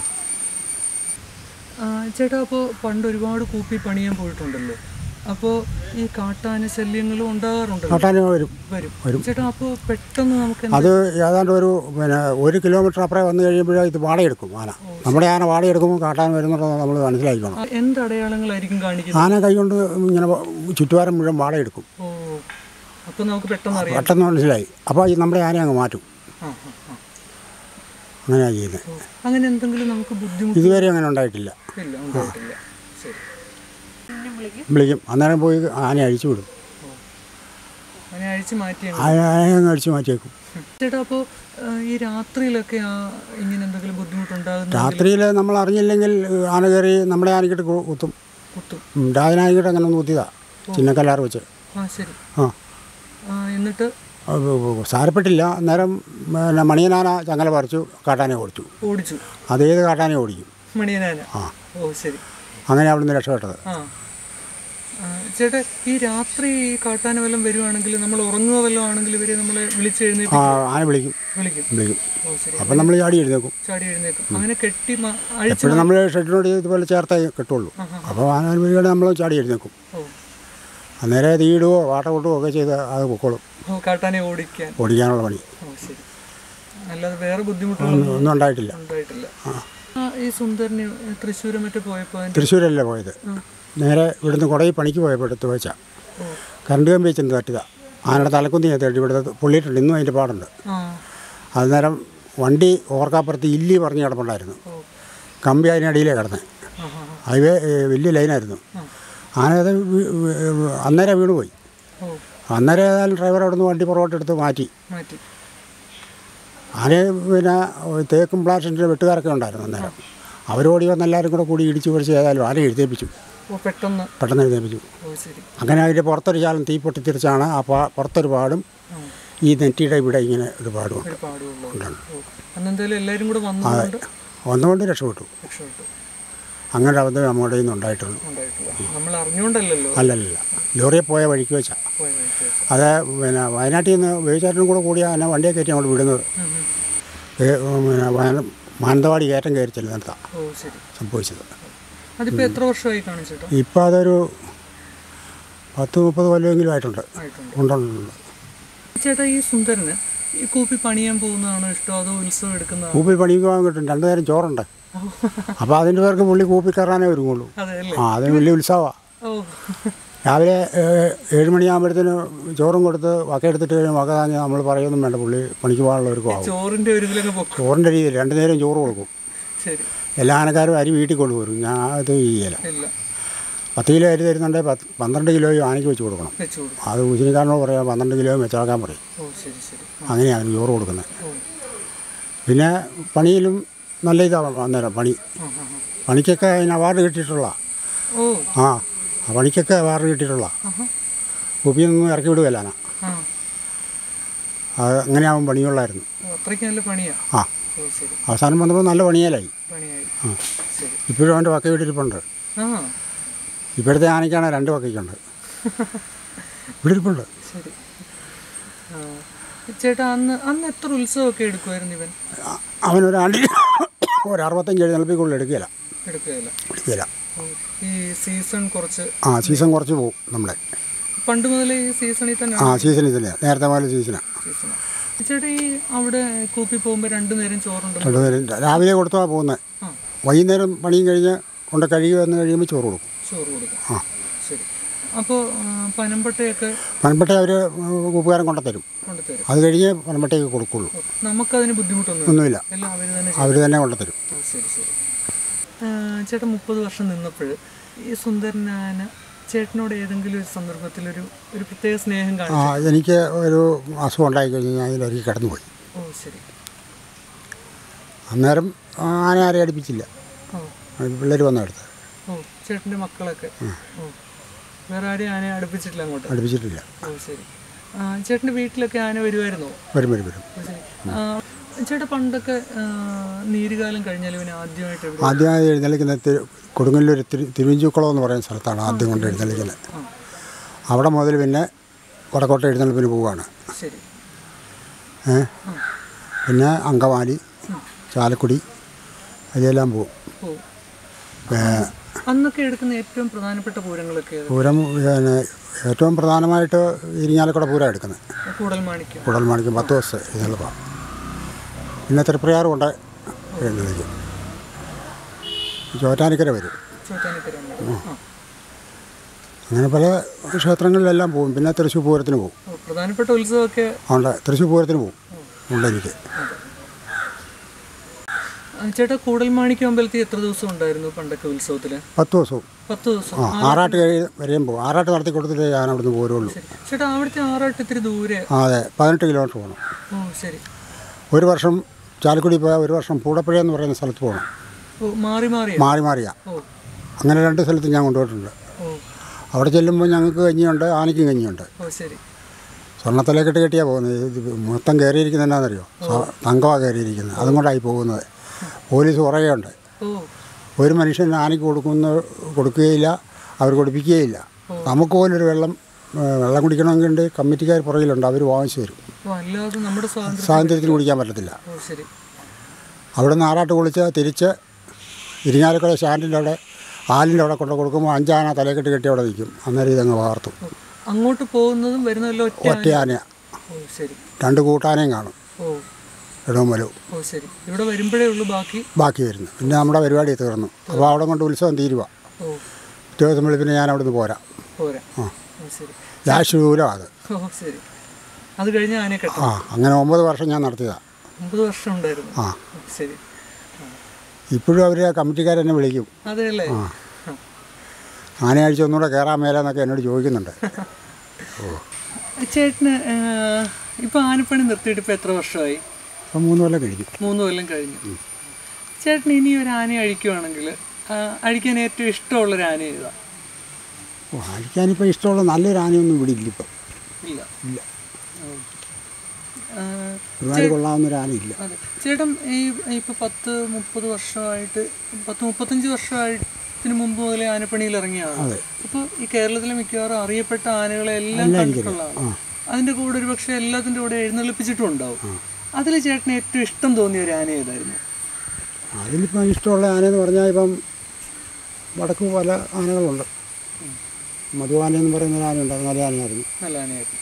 A: ആ, ചേട്ടാ അപ്പോൾ പണ്ട് ഒരുപാട് കൂപ്പി പണിയാൻ പോയിട്ടുണ്ടല്ലോ അപ്പോൾ ഈ കാട്ടാന ശല്യങ്ങളും ഉണ്ടാകാറുണ്ടല്ലോ
B: കാട്ടാന വരും
A: വരും ചേട്ടാ അപ്പോൾ പെട്ടെന്ന് നമുക്ക് എന്ത്
B: അത് ഏതാണ്ട് ഒരു പിന്നെ ഒരു കിലോമീറ്റർ അപ്പുറം വന്നു കഴിയുമ്പോഴേ ഇത് വാടയെടുക്കും ആന നമ്മുടെ ആന വാടയെടുക്കുമ്പോൾ കാട്ടാൻ വരുന്നുണ്ടെന്ന് നമ്മൾ മനസ്സിലാക്കണം
A: ആ, എന്ത് അടയാളങ്ങളായിരിക്കും കാണിക്കുന്നത്
B: ആന കൈ കൊണ്ട് ഇങ്ങനെ ചുറ്റുപാരം മുഴുവൻ വാടയെടുക്കും
A: ഓ അപ്പോൾ നമുക്ക് പെട്ടെന്ന് അറിയാം
B: പെട്ടെന്ന് മനസ്സിലായി അപ്പോൾ ഈ നമ്മുടെ ആനയെ അങ്ങ് മാറ്റും
A: ആ ആ ആ
B: അങ്ങനെയാണ് ചെയ്യുന്നത്
A: ഓ, അങ്ങനെ എന്തെങ്കിലും നമുക്ക് ബുദ്ധിമുട്ട്
B: ഇതുവരെ അങ്ങനെ ഉണ്ടായിട്ടില്ല
A: ഇല്ല ഉണ്ടായിട്ടില്ല ശരി
B: വിളിക്കും അന്നേരം പോയി ആന അഴിച്ചു വിടും
A: അതിനെ അഴിച്ച് മാറ്റി അങ്ങ്
B: ആന ആനയെ അങ്ങ് അഴിച്ചു മാറ്റിയേക്കും
A: ചേട്ടാ അപ്പോൾ ഈ രാത്രിയിലൊക്കെ ആ ഇങ്ങനെ എന്തെങ്കിലും ബുദ്ധിമുട്ടുണ്ടാകുന്ന
B: രാത്രിയിൽ നമ്മൾ അറിഞ്ഞില്ലെങ്കിൽ ആന കയറി നമ്മുടെ ആനക്കിട്ട് കു- കുത്തും
A: കുത്തും
B: ഉം, രാജനാനക്കിട്ട് അങ്ങനെ ഒന്ന് കുത്തിയതാ ചിന്നക്കല്ലാറ് വെച്ച്
A: ആ ശരി
B: ആ
A: ആ എന്നിട്ട്
B: അത് സാരപ്പെട്ടില്ല അന്നേരം പിന്നെ മണിയനാന ചങ്ങല പറിച്ചു കാട്ടാനെ ഓടിച്ചു
A: ഓടിച്ചു
B: അതേത് കാട്ടാനെ ഓടിക്കും
A: മണിയനാന
B: ആ
A: ഓ ശരി
B: അങ്ങനെ അവിടുന്ന് രക്ഷപ്പെട്ടത്
A: ആ ആ, ചേട്ടാ ഈ രാത്രി ഈ കാട്ടാന വല്ലതും വരുവാണെങ്കിൽ നമ്മൾ ഉറങ്ങുക വല്ലതും ആണെങ്കിൽ ഇവരെ നമ്മളെ വിളിച്ചെഴുന്നേറ്റ്
B: ആ ആന വിളിക്കും
A: വിളിക്കും
B: വിളിക്കും
A: ഓ ശരി
B: അപ്പം നമ്മൾ ചാടി എഴുന്നേക്കും
A: ചാടി എഴുന്നേക്കും അങ്ങനെ കെട്ടി മ- അഴിച്ച്
B: എപ്പോഴും നമ്മൾ ഷെഡിനോട് ഇതുപോലെ ചേർത്തേ കിട്ടുള്ളൂ അപ്പോൾ ആന വീഴുകയാണെങ്കിൽ നമ്മൾ ചാടി എഴുന്നേക്കും
A: ഓ
B: അന്നേരം തീയിടുവോ വാട്ട കൊട്ടുവോ ഒക്കെ ചെയ്ത് അത് പൊക്കോളും
A: ഓ കാട്ടാനെ ഓടിക്കാൻ
B: ഓടിക്കാനുള്ള പണി
A: ഓ ശരി അല്ലാതെ വേറെ ബുദ്ധിമുട്ടുകളൊന്നും
B: ഒന്നും ഉണ്ടായിട്ടില്ല
A: ഉണ്ടായിട്ടില്ല ആ ഈ സുന്ദരന് തൃശ്ശൂര് മറ്റേ പോയപ്പോൾ അതിൻ്റെ
B: തൃശ്ശൂരല്ലേ പോയത് നേരെ ഇവിടുന്ന് കുടയിൽ പണിക്ക് പോയപ്പോൾ എടുത്ത് വെച്ചാൽ
A: ഓ
B: കറണ്ട് കമ്പി വെച്ചെന്ന് തട്ടിയതാ ആനയുടെ തലക്കുന്തി ഞാൻ തട്ടി ഇവിടുത്തെ പൊള്ളിയിട്ടുണ്ട് ഇന്നും അതിൻ്റെ പാടുണ്ട്
A: ആ
B: അന്നേരം വണ്ടി ഓർക്കാപ്പുറത്ത് ഇല്ലി പറഞ്ഞ് കിടപ്പുണ്ടായിരുന്നു
A: ഓ
B: കമ്പി അതിനടിയിലേ കിടന്നത്
A: ആ ആ ആ.
B: ഹൈവേ ഏ, വലിയ ലൈനായിരുന്നു ആന അത് വീ- വീ- അന്നേരം വീണ് പോയി
A: ഓ
B: അന്നേരം ഏതായാലും ഡ്രൈവർ അവിടെ നിന്ന് വണ്ടി പുറകോട്ടെടുത്ത് മാറ്റി
A: മാറ്റി
B: ആന പിന്നെ തേക്കും പ്ലാസ്റ്റിൻ്റെ വെട്ടുകാരൊക്കെ ഉണ്ടായിരുന്നു അന്നേരം അവരോടി വന്ന് എല്ലാവരും കൂടെ കൂടി ഇടിച്ച് പിടിച്ച് ഏതായാലും ആന എഴുന്നേപ്പിച്ചു
A: ഓ പെട്ടെന്ന്
B: പെട്ടെന്ന് എഴുന്നേപ്പിച്ചു
A: ഓ ശരി
B: അങ്ങനെ അതിൻ്റെ പുറത്തൊരു ശാലം തീ പൊട്ടിത്തിരിച്ചാണ് ആ പാ പുറത്തൊരു പാടും
A: ആ
B: ഈ നെറ്റിയുടെ ഇവിടെ ഇങ്ങനെ ഒരു പാടുമുണ്ട്
A: ഒരു പാടുള്ളൂ ഓ അന്നെന്തായാലും എല്ലാവരും കൂടെ വന്നതുകൊണ്ട്
B: ഒന്നുകൊണ്ട് രക്ഷപ്പെട്ടു
A: രക്ഷപ്പെട്ടു
B: അങ്ങനെ അവധ നമ്മുടെ നിന്ന് ഉണ്ടായിട്ടുള്ളൂ
A: ഉണ്ടായിട്ടില്ല നമ്മൾ അറിഞ്ഞുകൊണ്ടല്ലല്ലോ
B: അല്ലല്ല ലോറിയെ പോയ വഴിക്ക് വെച്ചാൽ
A: പോയ വഴിക്ക് വെച്ച്.
B: അത് പിന്നെ വയനാട്ടിൽ നിന്ന് വേവിച്ചാറ്റിനും കൂടെ കൂടിയാണ് എന്നെ വണ്ടിയെ കയറ്റി അങ്ങോട്ട് വിടുന്നത്
A: ഉം, ഉം.
B: ഏ- പിന്നെ വയന- മാനന്തവാടി കയറ്റം കയറി ചെല്ലുന്നിടത്താണ്
A: ഓ ശരി
B: സംഭവിച്ചത്
A: അതിപ്പോ എത്ര വർഷമായി കാണിച്ചിട്ടോ
B: ഇപ്പോൾ അതൊരു പത്ത് മുപ്പത് കൊല്ലമെങ്കിലും ആയിട്ടുണ്ട്
A: ആയിട്ടുണ്ട്
B: ഉണ്ടുണ്ട്
A: ചേട്ടാ ഈ സുന്ദരന് ഈ കൂപ്പി പണിയാൻ പോകുന്നതാണോ ഇഷ്ടം അതോ ഉത്സവം എടുക്കുന്നതാണോ
B: കൂപ്പി പണിക്ക് പോകാൻ കിട്ടും രണ്ടു നേരം ചോറുണ്ട് അപ്പോൾ അതിൻ്റെ പേർക്ക് പുള്ളി കൂപ്പി കയറാനേ ഒരുങ്ങുള്ളൂ
A: അതെ അല്ലേ
B: ആ അതിന് വലിയ ഉത്സവമാണ്
A: ഓ
B: രാവിലെ ഏ- ഏഴ് മണിയാകുമ്പോഴത്തേന് ചോറും കൊടുത്ത് വക എടുത്തിട്ട് കഴിഞ്ഞ് വക താങ്ങി നമ്മൾ പറയൊന്നും വേണ്ട പുള്ളി പണിക്ക് പോകാനുള്ളവർക്കും ആവും
A: ചോറിന്റെ ഒരു ഇതിലൊക്കെ പൊക്കും
B: ചോറിൻ്റെ രീതിയിൽ രണ്ടു നേരം ചോറ് കൊടുക്കും
A: ശരി
B: എല്ലാ ആനക്കാരും അരി വീട്ടിൽ കൊണ്ടുവരും ഞാൻ അത് ചെയ്യല
A: ഇല്ല
B: പത്ത് കിലോ അരി തരുന്നുണ്ടെങ്കിൽ പത്ത് പന്ത്രണ്ട് കിലോയും ആനയ്ക്ക് വെച്ച് കൊടുക്കണം
A: വെച്ചു കൊടുക്കും
B: അത് ഉച്ചിനിക്കാരനോട് പറയാം പന്ത്രണ്ട് കിലോയും വെച്ചാക്കാൻ പറയും
A: ഓ ശരി ശരി
B: അങ്ങനെയാണ് ചോറ് കൊടുക്കുന്നത്
A: ഓ
B: പിന്നെ പണിയിലും നല്ല ഇതാണ് അന്നേരം പണി
A: ആ ആ ആ.
B: പണിക്കൊക്കെ അതിന് അവാർഡ് കിട്ടിയിട്ടുള്ള
A: ഓ
B: ആ ആ പണിക്കൊക്കെ അവാർഡ് കിട്ടിയിട്ടുള്ള
A: ആഹാ.
B: കുപ്പിയിൽ നിന്നും ഇറക്കി വിടുകയല്ല ആന.
A: ആ
B: അത് അങ്ങനെയാവും പണിയുള്ളായിരുന്നു
A: ഓ, അത്രയ്ക്ക് നല്ല പണിയാ
B: ആ
A: ഓ ശരി
B: അവസാനം വന്നപ്പോൾ നല്ല പണിയാലായി
A: പണിയായി
B: ആ
A: ശരി
B: ഇപ്പോഴും അവൻ്റെ വക്ക വീട്ടിരിപ്പുണ്ട്
A: ആ
B: ഇപ്പോഴത്തെ ആനയ്ക്കാണ് രണ്ട് വക്കയ്ക്കുണ്ട് ഇവിടെ ഇരിപ്പുണ്ട്
A: ശരി ആ ചേട്ടാ അന്ന് അന്ന് എത്ര ഉത്സവമൊക്കെ എടുക്കുമായിരുന്നു ഇവൻ
B: അ- അവനൊരാണ്ടിൽ ഒരു അറുപത്തഞ്ച് എഴുന്നേൽപ്പിക്കുള്ളിൽ എടുക്കുകയില്ല
A: എടുക്കുകയില്ല
B: എടുക്കുകയില്ല
A: ഓ, ഈ സീസൺ കുറച്ച്
B: ആ സീസൺ കുറച്ച് പോകും നമ്മുടെ
A: പണ്ട് മുതലേ ഈ സീസണിൽ തന്നെ
B: ആ സീസൺ ഇതിലാണ് നേരത്തെ പോലെ സീസണാണ്
A: സീസണാണ് ചേട്ടാ ഈ അവിടെ കൂപ്പി പോകുമ്പോൾ രണ്ടു നേരം ചോറുണ്ടല്ലോ
B: രണ്ടുപേരും രാവിലെ കൊടുത്താൽ പോകുന്നത്
A: ആ
B: വൈകുന്നേരം പണിയും കഴിഞ്ഞ് കൊണ്ട് കഴുകി വന്ന് കഴിയുമ്പോൾ ചോറ് കൊടുക്കും
A: ചോറ് കൊടുക്കും
B: ആ
A: ശരി അപ്പോൾ പനമ്പട്ടയൊക്കെ
B: പനമ്പട്ട അവർ കൂപ്പുകാരൻ കൊണ്ടുത്തരും
A: കൊണ്ടുതരും
B: അത് കഴിഞ്ഞ് പനമ്പട്ടയ്ക്ക് കൊടുക്കുള്ളൂ
A: ഓ, നമുക്കതിന് ബുദ്ധിമുട്ടൊന്നും
B: ഒന്നുമില്ല
A: എല്ലാം അവർ തന്നെ
B: അവർ തന്നെ കൊണ്ടുത്തരും
A: ഓ, ശരി ശരി ആ, ചേട്ടൻ മുപ്പത് വർഷം നിന്നപ്പോൾ ഈ സുന്ദരനാന ചേട്ടനോട് ഏതെങ്കിലും ഒരു സന്ദർഭത്തിൽ ഒരു ഒരു പ്രത്യേക സ്നേഹം
B: ആ
A: കാണിച്ചു
B: എനിക്ക് ഒരു അസുഖം ഉണ്ടായി കഴിഞ്ഞ് ഞാൻ അതിലൊരുക്കി കിടന്നുപോയി
A: ഓ ശരി
B: അന്നേരം ആന ആരെയും അടുപ്പിച്ചില്ല
A: ഓ
B: പിള്ളേർ വന്ന അടുത്ത്
A: ഓ ചേട്ടൻ്റെ മക്കളൊക്കെ ഓ വേറെ ആരെയും ആനയെ അടുപ്പിച്ചിട്ടില്ല അങ്ങോട്ട്
B: അടുപ്പിച്ചിട്ടില്ല
A: ഓ ശരി ആ, ചേട്ടൻ്റെ വീട്ടിലൊക്കെ ആന വരുമായിരുന്നോ
B: വരും വരും വരും
A: ഓ, ശരി ആ, ചേട്ടാ പണ്ടൊക്കെ ആ, നീരുകാലം കഴിഞ്ഞാൽ ഇവന് ആദ്യമായിട്ട് എവിടെ
B: ആദ്യമായി എഴുന്നള്ളിക്കുന്ന തിരു കൊടുങ്ങല്ലൂർ തിരു തിരുവഞ്ചൂക്കുളം എന്ന് പറയുന്ന സ്ഥലത്താണ് ആദ്യം കൊണ്ട് എഴുന്നള്ളിക്കുന്നത്
A: ആ
B: അവിടെ മുതൽ പിന്നെ വടക്കോട്ട എഴുന്നള്ളിപ്പിന് പോവുകയാണ്
A: ശരി
B: ഏ പിന്നെ അങ്കമാലി ചാലക്കുടി അതിലെല്ലാം പോവും
A: ഓ
B: ഏ,
A: അന്നൊക്കെ എടുക്കുന്ന ഏറ്റവും പ്രധാനപ്പെട്ട പൂരങ്ങളൊക്കെ ഏത്?
B: പൂരം പിന്നെ ഏറ്റവും പ്രധാനമായിട്ട് ഇരിങ്ങാലക്കുട പൂരം എടുക്കുന്നത്
A: കൂടൽ മാണിക്യം
B: കുടൽമാണിക്കും പത്ത് ദിവസം എഴുന്നള്ളിപ്പാണ് പിന്നെ തൃപ്രയാറും ഉണ്ട് എഴുന്നള്ളിക്കും ചോറ്റാനിക്കര വരും
A: ചോറ്റാനിക്കര ആ
B: അങ്ങനെ പല ക്ഷേത്രങ്ങളിലെല്ലാം പോകും പിന്നെ തൃശ്ശൂർ പൂരത്തിന് പോകും
A: ഓ, പ്രധാനപ്പെട്ട ഉത്സവമൊക്കെ
B: ഉണ്ട് തൃശ്ശൂർ പൂരത്തിന് പോകും ഉണ്ട് എനിക്ക്
A: ആ, ചേട്ടാ കൂടൽമാണിക്യം അമ്പലത്തിൽ എത്ര ദിവസം ഉണ്ടായിരുന്നു പണ്ടൊക്കെ ഉത്സവത്തിൽ
B: പത്ത് ദിവസവും
A: പത്ത് ദിവസം
B: ആ ആറാട്ട് കഴി വരെയും പോകും ആറാട്ട് നടത്തി കൊടുത്തിട്ട് ഞാൻ അവിടുന്ന് പോരുള്ളൂ
A: ശരി ചേട്ടാ അവിടുത്തെ ആറാട്ട് ഇത്തിരി ദൂരെ
B: ആ അതെ പതിനെട്ട് കിലോമീറ്റർ പോകണം
A: ഓ ശരി
B: ഒരു വർഷം ചാലക്കുടി പോയാൽ ഒരു വർഷം പൂടപ്പുഴ എന്ന് പറയുന്ന സ്ഥലത്ത് പോകണം
A: ഓ മാറി മാറിയാ
B: മാറി മാറിയാ
A: ഓ
B: അങ്ങനെ രണ്ട് സ്ഥലത്ത് ഞാൻ കൊണ്ടുപോയിട്ടുണ്ട്
A: ഓ
B: അവിടെ ചെല്ലുമ്പോൾ ഞങ്ങൾക്ക് കഞ്ഞിയുണ്ട് ആനയ്ക്കും കഞ്ഞിയുണ്ട്
A: ഓ ശരി
B: സ്വർണ്ണത്തലേക്കിട്ട് കെട്ടിയാണ് പോകുന്നത് ഇത് മൊത്തം കയറിയിരിക്കുന്നത് എന്നാണെന്നറിയോ തങ്കമാണ് കയറിയിരിക്കുന്നത് അതും കൊണ്ടായി പോകുന്നത് പോലീസ് കുറേയുണ്ട്
A: ഓ
B: ഒരു മനുഷ്യൻ ആനയ്ക്ക് കൊടുക്കുന്ന കൊടുക്കുകയില്ല അവർ കൊടുപ്പിക്കുകയില്ല നമുക്ക് പോലും ഒരു വെള്ളം ഏ, വെള്ളം കുടിക്കണമെങ്കിൽ കമ്മിറ്റിക്കാർ പുറകിലുണ്ട് അവർ വാങ്ങിച്ചു തരും
A: ഓ അല്ലാതെ നമ്മുടെ സ്വാതന്ത്ര്യം
B: സ്വാതന്ത്ര്യത്തിന് കുടിക്കാൻ പറ്റത്തില്ല
A: ഓ ശരി
B: അവിടെ നിന്ന് ആറാട്ട് കുളിച്ച് തിരിച്ച് ഇരിങ്ങാലക്കുട സ്റ്റാൻഡിൻ്റെ അവിടെ ആലിൻ്റെ അവിടെ കൊണ്ട് കൊടുക്കുമ്പോൾ അഞ്ചാന തലക്കെട്ട് കെട്ടി അവിടെ നിൽക്കും അന്നേരം ഇതങ്ങ് വാർത്തു
A: ഓ, അങ്ങോട്ട് പോകുന്നതും വരുന്നതെല്ലാം ഒറ്റ
B: ഒറ്റ ആന
A: ഓ ശരി
B: രണ്ട് കൂട്ടാനയും കാണും
A: ഓ
B: ഇടവും വലവും
A: ഓ ശരി ഇവിടെ വരുമ്പോഴേ ഉള്ളൂ ബാക്കി
B: ബാക്കി വരുന്നു പിന്നെ നമ്മുടെ പരിപാടി തീർന്നു അപ്പോൾ അവിടെ കൊണ്ട് ഉത്സവം തീരുക
A: ഓ
B: ദിവസം വെളുപ്പിന് ഞാൻ അവിടെ നിന്ന് പോരാ
A: പോരാ
B: ആ
A: ഓ ശരി
B: ലാസ്റ്റ് ദൂരം അത്
A: ഓ ശരി അത് കഴിഞ്ഞ് ആനയെ കെട്ടാം
B: ആ അങ്ങനെ ഒമ്പത് വർഷം ഞാൻ നടത്തിയതാണ്
A: ഒമ്പത് വർഷം ഉണ്ടായിരുന്നു
B: ആ
A: ഓ, ശരി
B: ഇപ്പോഴും അവർ കമ്മിറ്റിക്കാരെന്നെ വിളിക്കും
A: അതെ അല്ലേ
B: ആന ആഴ്ച ഒന്നുകൂടെ കയറാൻ മേലെന്നൊക്കെ എന്നോട് ചോദിക്കുന്നുണ്ട്
A: ചേട്ടന് ഇപ്പൊ ആനപ്പണി നിർത്തിയിട്ട് ഇപ്പൊ എത്ര വർഷമായി
B: അപ്പം മൂന്ന് കൊല്ലം കഴിക്കും
A: മൂന്ന് കൊല്ലം കഴിഞ്ഞു ചേട്ടൻ ഇനി ഒരു ആനയെ അഴിക്കുവാണെങ്കിൽ അഴിക്കാൻ ഏറ്റവും ഇഷ്ടമുള്ളൊരു ആന ഏതാ
B: ഓ അഴിക്കാനിപ്പോൾ ഇഷ്ടമുള്ള നല്ലൊരു ആനയൊന്നും ഇവിടെ ഇല്ല ഇപ്പം
A: ഇല്ല
B: ഇല്ല
A: ആ,
B: ഒരുപാട് കൊള്ളാവുന്ന ഒരു ആനയില്ല
A: അതെ ചേട്ടൻ ഈ ഇപ്പൊ പത്ത് മുപ്പത് വർഷമായിട്ട് പത്ത് മുപ്പത്തഞ്ച് വർഷമായിട്ടിന് മുമ്പ് മുതലേ ആനപ്പണിയിൽ ഇറങ്ങിയാണ്
B: അതെ
A: അപ്പോൾ ഈ കേരളത്തിലെ മിക്കവാറും അറിയപ്പെട്ട ആനകളെ എല്ലാം
B: എല്ലാം
A: കണ്ടിട്ടുള്ളതാണ് അതിന്റെ കൂടെ ഒരു പക്ഷേ എല്ലാത്തിൻ്റെ കൂടെ എഴുന്നള്ളിപ്പിച്ചിട്ടും ഉണ്ടാവും അതിൽ ചേട്ടന് ഏറ്റവും ഇഷ്ടം തോന്നിയ ഒരു ആന ഏതായിരുന്നു
B: അതിലിപ്പം ഇഷ്ടമുള്ള ആനയെന്ന് പറഞ്ഞാൽ ഇപ്പം വടക്ക് പല ആനകളുണ്ട് മധുവാന എന്ന് പറയുന്ന ഒരു ആനയുണ്ട് അത് നല്ല ആനയായിരുന്നു
A: നല്ല ആനയായിരുന്നു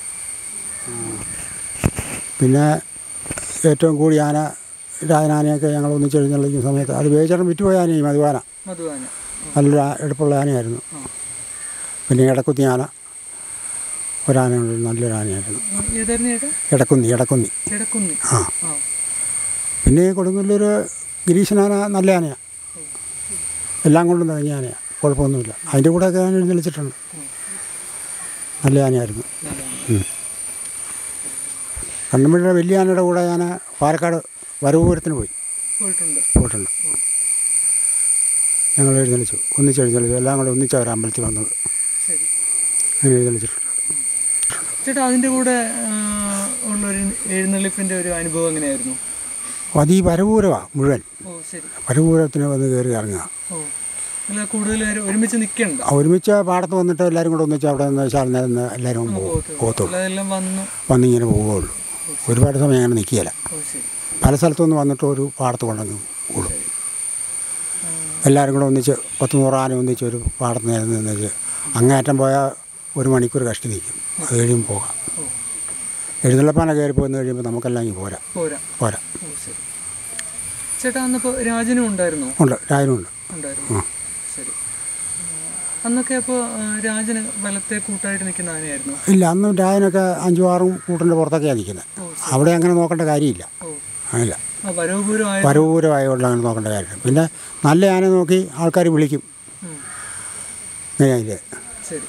B: പിന്നെ ഏറ്റവും കൂടിയ ആന രാജനാനയൊക്കെ ഞങ്ങൾ ഒന്നിച്ച് എഴുന്നള്ളിക്കുന്ന സമയത്ത് അത് വേചേട്ടൻ വിറ്റുപോയ ആനയും മധുവാന
A: മധുവാന
B: നല്ലൊരു ആ- എടുപ്പുള്ള ആനയായിരുന്നു പിന്നെ ഇടക്കുത്തി ആന ഒരാനയുണ്ട് നല്ലൊരു ആനയായിരുന്നു
A: ഏതായിരുന്നു ചേട്ടാ
B: ഇടക്കുന്നി ഇടക്കുന്നി
A: എടക്കുന്നി
B: ആ
A: ആ
B: പിന്നെ ഈ കൊടുങ്ങല്ലൂർ ഗിരീശനാന നല്ല ആനയാണ് എല്ലാം കൊണ്ടും തികഞ്ഞ ആനയാണ് കുഴപ്പമൊന്നുമില്ല അതിൻ്റെ കൂടെയൊക്കെ ഞാൻ എഴുന്നള്ളിച്ചിട്ടുണ്ട് നല്ല ആനയായിരുന്നു
A: നല്ല ആന.
B: ഉം. കണ്ണമ്പള്ളിയുടെ വലിയ ആനയുടെ കൂടെ ഞാൻ പാലക്കാട് വരവൂരത്തിന് പോയി
A: പോയിട്ടുണ്ട്
B: പോയിട്ടുണ്ട് ഞങ്ങൾ എഴുന്നള്ളിച്ചു ഒന്നിച്ച് എഴുന്നള്ളിച്ചു എല്ലാം കൂടെ ഒന്നിച്ച് അവർ അമ്പലത്തിൽ വന്നത്
A: ശരി
B: അങ്ങനെ എഴുന്നള്ളിച്ചിട്ടുണ്ട്
A: ചേട്ടാ അതിൻ്റെ കൂടെ ആ, ഉള്ളൊരു എഴുന്നള്ളിപ്പിൻ്റെ ഒരു അനുഭവം എങ്ങനെയായിരുന്നു
B: അപ്പോൾ അത് ഈ വരവൂരമാണ് മുഴുവൻ
A: ഓ ശരി
B: വരവൂരത്തിന് വന്ന് കയറി ഇറങ്ങുക
A: ഓ അല്ല കൂടുതൽ പേര് ഒരുമിച്ച് നിൽക്കണ്ട
B: ആ, ഒരുമിച്ച് പാടത്ത് വന്നിട്ട് എല്ലാവരും കൂടെ ഒന്നിച്ച് അവിടെ നിന്ന് വെച്ചാൽ നിന്ന് എല്ലാവരും പോകും പോകത്തുള്ളൂ
A: അതെല്ലാം വന്നു
B: വന്നിങ്ങനെ പോവുകയുള്ളൂ ഒരുപാട് സമയം അങ്ങനെ നിൽക്കുകയില്ല
A: ഓ ശരി
B: പല സ്ഥലത്തുനിന്ന് വന്നിട്ട് ഒരു പാടത്ത് കൊണ്ടങ്ങ് കൂടും എല്ലാവരും കൂടെ ഒന്നിച്ച് പത്ത് നൂറ് ആന ഒന്നിച്ച് ഒരു പാടത്ത് നിരന്ന് നിന്നിച്ച് അങ്ങേറ്റം പോയാൽ ഒരു മണിക്കൂർ കഷ്ടി നിൽക്കും അത് കഴിയുമ്പോൾ പോകാം എഴുന്നള്ളപ്പാന കയറി പോന്ന് കഴിയുമ്പോൾ നമുക്കെല്ലാം ഇങ്ങ് പോരാ
A: പോരാ
B: പോരാ
A: ഓ ശരി ചേട്ടാ അന്നിപ്പോൾ രാജനും ഉണ്ടായിരുന്നോ
B: ഉണ്ട് രാജനുണ്ട്
A: ഉണ്ടായിരുന്നു ശരി ആ, അന്നൊക്കെ അപ്പോൾ രാജന് വലത്തെ കൂട്ടായിട്ട് നിൽക്കുന്ന ആനയായിരുന്നു
B: ഇല്ല അന്ന് രാജനൊക്കെ അഞ്ചും ആറും കൂട്ടിൻ്റെ പുറത്തൊക്കെയാണ് നിൽക്കുന്നത് അവിടെ അങ്ങനെ നോക്കേണ്ട കാര്യമില്ല
A: ഓ
B: ഇല്ല
A: ആ വരവുപൂരമായ
B: പരവൂരമായതുകൊണ്ട് അങ്ങനെ നോക്കേണ്ട കാര്യമില്ല പിന്നെ നല്ല ആന നോക്കി ആൾക്കാർ വിളിക്കും
A: ഉം.
B: ഇങ്ങനെ
A: ശരി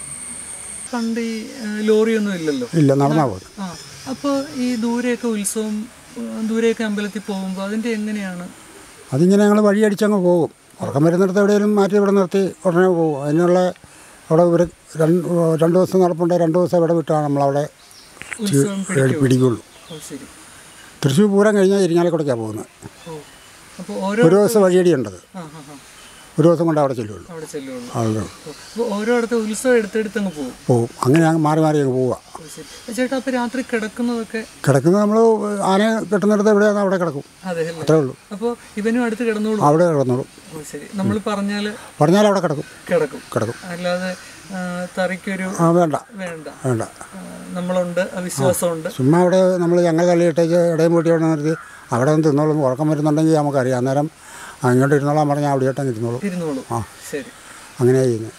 A: പണ്ട് ഈ ആ, ലോറിയൊന്നും ഇല്ലല്ലോ
B: ഇല്ല നടന്നാൽ പോകും
A: ആ അപ്പോൾ ഈ ദൂരെയൊക്കെ ഉത്സവം ആ, ദൂരെയൊക്കെ അമ്പലത്തിൽ പോകുമ്പോൾ അതിൻ്റെ എങ്ങനെയാണ്
B: അതിങ്ങനെ ഞങ്ങൾ വഴിയടിച്ചങ്ങ് പോകും ഉറക്കം വരുന്നിടത്ത് എവിടെയെങ്കിലും മാറ്റി ഇവിടെ നിർത്തി ഉടനെ പോകും അതിനുള്ള അവിടെ ഒരു രണ്ട് രണ്ട് ദിവസം നടപ്പുണ്ട് രണ്ട് ദിവസം ഇവിടെ വിട്ടാണ് നമ്മളവിടെ
A: ഉത്സവം പിടിക്കും
B: പിടിക്കുള്ളൂ
A: ഓ ശരി
B: തൃശ്ശൂർ പൂരം കഴിഞ്ഞാൽ ഇരിങ്ങാലക്കുടയ്ക്കാണ് പോകുന്നത്
A: ഓ അപ്പോൾ ഓരോ
B: ഒരു ദിവസം വഴിയടിയുണ്ടത്
A: ആ ആ ആ
B: ഒരു ദിവസം കൊണ്ട് അവിടെ ചെല്ലുള്ളൂ
A: അവിടെ ചെല്ലുള്ളൂ
B: അവിടെ
A: അപ്പോൾ ഓരോടത്ത് ഉത്സവം എടുത്തെടുത്ത് അങ്ങ് പോകും
B: പോകും അങ്ങനെ അങ്ങ് മാറി മാറി അങ്ങ് പോവുക
A: ഓ ശരി ചേട്ടാ അപ്പോൾ രാത്രി കിടക്കുന്നതൊക്കെ
B: കിടക്കുന്നത് നമ്മൾ ആന കിട്ടുന്നിടത്ത് എവിടെയാണോ അവിടെ കിടക്കും
A: അതെ അല്ലേ
B: അത്രേ ഉള്ളൂ
A: അപ്പോൾ ഇവനും അടുത്ത് കിടന്നോളൂ
B: അവിടെ കിടന്നോളും
A: ഓ ശരി നമ്മൾ പറഞ്ഞാൽ
B: പറഞ്ഞാൽ അവിടെ കിടക്കും
A: കിടക്കും
B: കിടക്കും
A: അല്ലാതെ ആ, തറിക്കൊരു
B: ആ വേണ്ട
A: വേണ്ട
B: വേണ്ട
A: ആ, നമ്മളുണ്ട് ആ വിശ്വാസമുണ്ട്
B: ചുമ്മാ അവിടെ നമ്മൾ ഞങ്ങൾ തള്ളിയിട്ടേക്ക് ഇടയും പൂട്ടി അവിടെ നിർത്തി അവിടെ നിന്ന് തിന്നോളും ഉറക്കം വരുന്നുണ്ടെങ്കിൽ നമുക്കറിയാം അന്നേരം അങ്ങോട്ട് ഇരുന്നോളാൻ പറഞ്ഞാൽ അവിടെ ഇട്ടങ്ങ് ഇരുന്നോളും
A: ഇരുന്നോളൂ
B: ആ.
A: ശരി
B: അങ്ങനെയാണ് ചെയ്യുന്നത്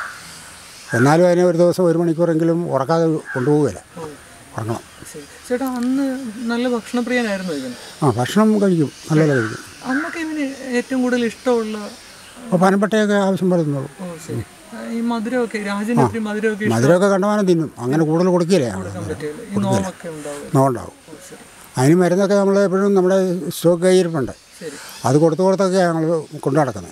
B: എന്നാലും അതിനെ ഒരു ദിവസം ഒരു മണിക്കൂറെങ്കിലും ഉറക്കാതെ കൊണ്ടുപോവുകയില്ല
A: ഓ
B: ഉറങ്ങണം
A: ശരി ചേട്ടാ അന്ന് നല്ല ഭക്ഷണപ്രിയനായിരുന്നു ഇവൻ
B: ആ ഭക്ഷണം കഴിക്കും നല്ലപോലെ കഴിക്കും
A: അന്നൊക്കെ ഇവന് ഏറ്റവും കൂടുതൽ ഇഷ്ടമുള്ള
B: അപ്പോൾ പനമ്പട്ടയൊക്കെ ആവശ്യം പോലെ തിന്നോളും
A: ഓ ശരി ആ, ഈ മധുരമൊക്കെ രാജന് ഒത്തിരി മധുരമൊക്കെ ഇഷ്ടം
B: മധുരമൊക്കെ കണ്ടമാനം തിന്നും അങ്ങനെ കൂടുതൽ കൊടുക്കില്ലേ
A: പറ്റില്ല ഈ നോവൊക്കെ ഉണ്ടാവും
B: നോണ്ടാവും
A: ഓ ശരി
B: അതിന് മരുന്നൊക്കെ നമ്മൾ എപ്പോഴും നമ്മുടെ സ്റ്റോക്ക് കയ്യിരിപ്പുണ്ട്
A: ശരി
B: അത് കൊടുത്ത് കൊടുത്തൊക്കെ ഞങ്ങൾ കൊണ്ടു നടക്കുന്നത്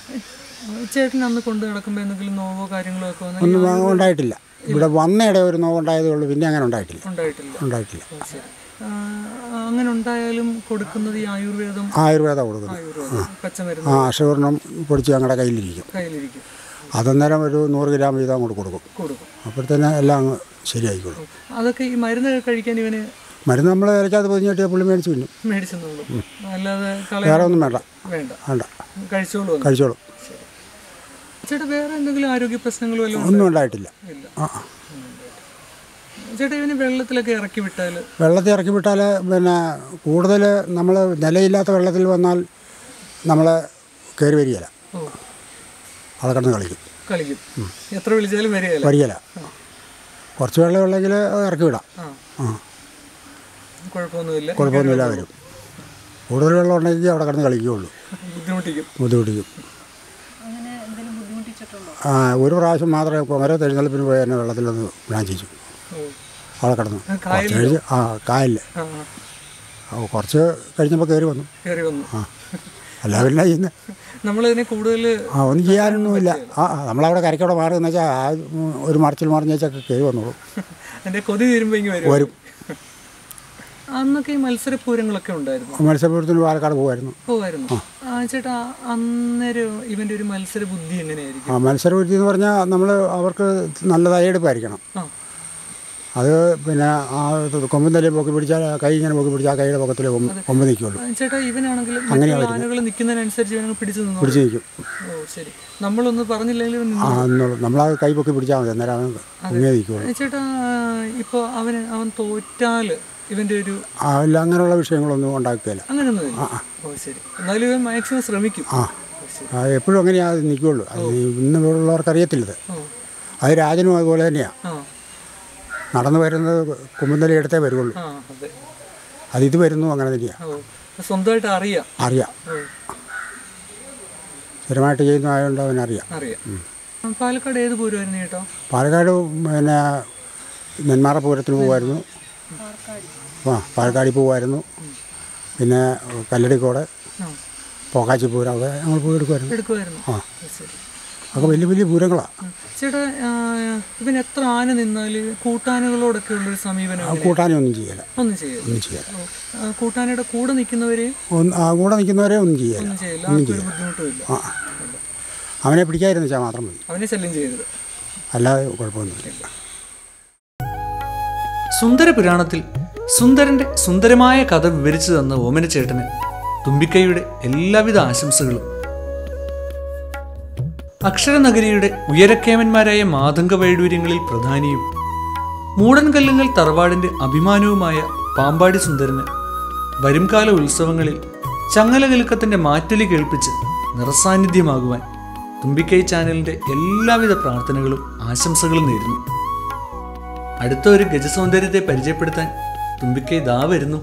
A: ചേട്ടൻ അന്ന് കൊണ്ട് നടക്കുമ്പോൾ എന്തെങ്കിലും നോവോ കാര്യങ്ങളോ ഒക്കെ വന്നാൽ
B: ഒന്നും ഉണ്ടായിട്ടില്ല ഇവിടെ വന്നയിടെ ഒരു നോവ് ഉണ്ടായതേ ഉള്ളൂ പിന്നെ അങ്ങനെ ഉണ്ടായിട്ടില്ല
A: ഉണ്ടായിട്ടില്ല
B: ഉണ്ടായിട്ടില്ല
A: ഓ ശരി ആ, അങ്ങനെ ഉണ്ടായാലും കൊടുക്കുന്നത് ഈ ആയുർവേദം
B: ആയുർവേദം കൊടുക്കുന്നത്
A: ആയുർവേദം പച്ചമരുന്ന്
B: ആ അഷൂർണം പൊടിച്ച് ഞങ്ങളുടെ കയ്യിലിരിക്കും
A: കയ്യിലിരിക്കും
B: അതന്നേരം ഒരു നൂറ് ഗ്രാം വീതം അങ്ങോട്ട് കൊടുക്കും
A: കൊടുക്കും
B: അപ്പോഴത്തേന് എല്ലാം അങ്ങ് ശരിയായിക്കോളും
A: അതൊക്കെ ഈ മരുന്ന് കഴിക്കാൻ ഇവന്
B: മരുന്ന് നമ്മൾ ഇരയ്ക്കാതെ പൊതിഞ്ഞിട്ട് പുള്ളി മേടിച്ച് തിന്നും
A: മേടിച്ചെന്നുള്ളൂ അല്ലാതെ കളയാൻ
B: വേറെ ഒന്നും വേണ്ട
A: വേണ്ട
B: വേണ്ട
A: കഴിച്ചോളൂ അങ്ങ്.
B: കഴിച്ചോളും
A: ചേട്ടാ വേറെ എന്തെങ്കിലും ആരോഗ്യ പ്രശ്നങ്ങൾ വല്ലതും ഉണ്ടോ?
B: ഒന്നും ഉണ്ടായിട്ടില്ല
A: ഇല്ല
B: ആ ആ.
A: ചേട്ടാ ഇവന് വെള്ളത്തിലൊക്കെ ഇറക്കി വിട്ടാൽ
B: വെള്ളത്തിൽ ഇറക്കി വിട്ടാൽ പിന്നെ കൂടുതൽ നമ്മൾ നിലയില്ലാത്ത വെള്ളത്തിൽ വന്നാൽ നമ്മൾ കയറി വരികയില്ല
A: ഓ
B: അവിടെ കിടന്ന് കളിക്കും
A: കളിക്കും എത്ര വിളിച്ചാലും വരികയല്ല
B: വരികയില്ല കുറച്ച് വെള്ളമുള്ളെങ്കിൽ ഇറക്കി വിടാം
A: ആ
B: ആ
A: കുഴപ്പമൊന്നുമില്ല
B: കുഴപ്പമൊന്നുമില്ല വരും കൂടുതൽ വെള്ളം ഉണ്ടെങ്കിൽ അവിടെ കിടന്ന് കളിക്കുകയുള്ളൂ
A: ബുദ്ധിമുട്ടിക്കും
B: ബുദ്ധിമുട്ടിക്കും
A: അങ്ങനെ എന്തെങ്കിലും ബുദ്ധിമുട്ടിച്ചിട്ടുണ്ടോ
B: ആ ഒരു പ്രാവശ്യം മാത്രമേ കുമര തെഴുന്നള്ളിപ്പിന് പോയി എന്നെ വെള്ളത്തിലൊന്ന് പ്രാഞ്ചിച്ചു
A: ഓ
B: അവിടെ കിടന്നു
A: ആ, കായലിലോ?
B: കുറച്ച് കഴിഞ്ഞ് ആ കായലിൽ
A: ആ
B: ആ, കുറച്ച് കഴിഞ്ഞപ്പോൾ കയറി വന്നു
A: കയറി വന്നു
B: ആ അല്ല പിന്നെ ചെയ്യുന്നത്
A: നമ്മളിതിനെ കൂടുതൽ
B: ആ ഒന്നും ചെയ്യാനൊന്നുമില്ല ആ ആ, നമ്മളവിടെ കരയ്ക്കവിടെ മാറി എന്ന് വെച്ചാൽ ആ ഉം, ഒരു മറച്ചിൽ മറിഞ്ഞ വെച്ചാൽ കയറി വന്നോളൂ
A: എൻ്റെ കൊതി തീരുമ്പോൾ ഇങ്ങനെ വരും
B: വരും
A: അന്നൊക്കെ ഈ മത്സരപൂരങ്ങളൊക്കെ ഉണ്ടായിരുന്നു
B: മത്സ്യപൂരത്തിന് പാലക്കാട് പോകുമായിരുന്നു
A: പോവായിരുന്നു ആ ചേട്ടാ അന്നേരം ഇവന്റെ ഒരു മത്സര ബുദ്ധി എങ്ങനെയായിരിക്കും
B: ആ മത്സരബുദ്ധി എന്ന് പറഞ്ഞാൽ നമ്മൾ അവർക്ക് നല്ല തയ്യെടുപ്പായിരിക്കണം
A: ആ
B: അത് പിന്നെ ആ കൊമ്പൻ തലയിൽ പൊക്കി പിടിച്ചാൽ ആ കൈ ഇങ്ങനെ പൊക്കി പിടിച്ചാൽ ആ കൈയുടെ പൊക്കത്തിൽ കൊമ്പ് നിൽക്കുള്ളൂ
A: ആ, ചേട്ടാ ഇവനാണെങ്കിൽ മറ്റുള്ള ആനകൾ നിൽക്കുന്നതിനനുസരിച്ച് ഇവനങ്ങ് പിടിച്ചു നിന്നു
B: പിടിച്ച് നിൽക്കും
A: ഓ ശരി നമ്മളൊന്ന് പറഞ്ഞില്ലെങ്കിൽ ഇവൻ
B: ആ
A: നിന്നു
B: എന്നുള്ളൂ നമ്മളാ കൈ പൊക്കി പിടിച്ചാൽ മതി അന്നേരം അവൻ ഇങ്ങനെ നിൽക്കുള്ളൂ
A: ചേട്ടാ ഇപ്പോൾ അവന് അവൻ തോറ്റാൽ ഇവന്റെ ഒരു
B: ആ ഇല്ല അങ്ങനെയുള്ള വിഷയങ്ങളൊന്നും ഉണ്ടാക്കുകയില്ല
A: അങ്ങനെയൊന്നുമില്ല ഓ ശരി എന്നാലും ഇവൻ മാക്സിമം ശ്രമിക്കും
B: ആ
A: ഓ, ശരി
B: ആ, എപ്പോഴും അങ്ങനെയാ അത് നിൽക്കുകയുള്ളൂ അത് ഇന്ന് ഉള്ളവർക്ക് അറിയത്തില്ലത്
A: ഓ
B: അത് രാജനും അതുപോലെ തന്നെയാണ്
A: ആ
B: നടന്നു വരുന്നത് കുമ്പന്തലി എടുത്തേ വരുള്ളൂ
A: ആ അതെ
B: അത് ഇത് വരുന്നു അങ്ങനെ തന്നെയാണ്
A: ഓ സ്വന്തമായിട്ട് അറിയാം
B: അറിയാം
A: ഓ
B: സ്ഥിരമായിട്ട് ചെയ്യുന്നതായതുകൊണ്ട് അവനറിയാം
A: അറിയാം ആ, പാലക്കാട് ഏത് പൂരമായിരുന്നു ചേട്ടാ
B: പാലക്കാട് പിന്നെ നെന്മാറ പൂരത്തിന് പോകുമായിരുന്നു ആ പാലക്കാടിൽ പോകുമായിരുന്നു പിന്നെ കല്ലടിക്കോട്
A: ആ
B: പോക്കാച്ചി പൂരം ഒക്കെ ഞങ്ങൾ പോയി എടുക്കുമായിരുന്നു
A: എടുക്കുമായിരുന്നു
B: ആ
A: ഓ, ശരി
B: ഒക്കെ വലിയ വലിയ പൂരങ്ങളാണ്
A: ഉം. ചേട്ടാ ആ, ഇവൻ എത്ര ആന നിന്നാൽ കൂട്ടാനകളോടൊക്കെ ഉള്ളൊരു സമീപനം എങ്ങനെയാ?
B: കൂട്ടാനും ഒന്നും ചെയ്യല
A: ഒന്നും ചെയ്യില്ല
B: ഒന്നും ചെയ്യല
A: ഓ, ആ, കൂട്ടാനയുടെ കൂടെ നിൽക്കുന്നവരെ
B: ഒന്ന് ആ കൂടെ നിൽക്കുന്നവരെ ഒന്നും ചെയ്യല
A: ഒന്നും ചെയ്യില്ല ആർക്കും ഒരു ബുദ്ധിമുട്ടും ഇല്ല
B: ആ അവനെ പിടിക്കാതിരുന്നു വെച്ചാൽ മാത്രം മതി
A: അവനെ ശല്യം ചെയ്യരുത്
B: അല്ലാതെ കുഴപ്പമൊന്നുമില്ല
A: സുന്ദര പുരാണത്തിൽ സുന്ദരന്റെ സുന്ദരമായ കഥ വിവരിച്ചു തന്ന ഓമനച്ചേട്ടന് തുമ്പിക്കൈയുടെ എല്ലാവിധ ആശംസകളും അക്ഷരനഗരിയുടെ ഉയരക്കേമന്മാരായ മാതംഗ വൈഡൂര്യങ്ങളിൽ പ്രധാനിയും മൂടൻകല്ലുങ്ങൽ തറവാടിന്റെ അഭിമാനവുമായ പാമ്പാടി സുന്ദരന് വരുംകാല ഉത്സവങ്ങളിൽ ചങ്ങലകിലുക്കത്തിന്റെ മാറ്റൊലി കേൾപ്പിച്ച് നിറസാന്നിധ്യമാകുവാൻ തുമ്പിക്കൈ ചാനലിന്റെ എല്ലാവിധ പ്രാർത്ഥനകളും ആശംസകളും നേരുന്നു അടുത്ത ഒരു ഗജസൗന്ദര്യത്തെ പരിചയപ്പെടുത്താൻ തുമ്പിക്കൈ ദാ വരുന്നു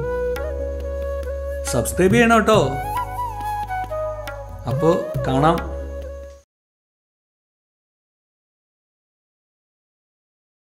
A: സബ്സ്ക്രൈബ് ചെയ്യണം കേട്ടോ അപ്പോൾ കാണാം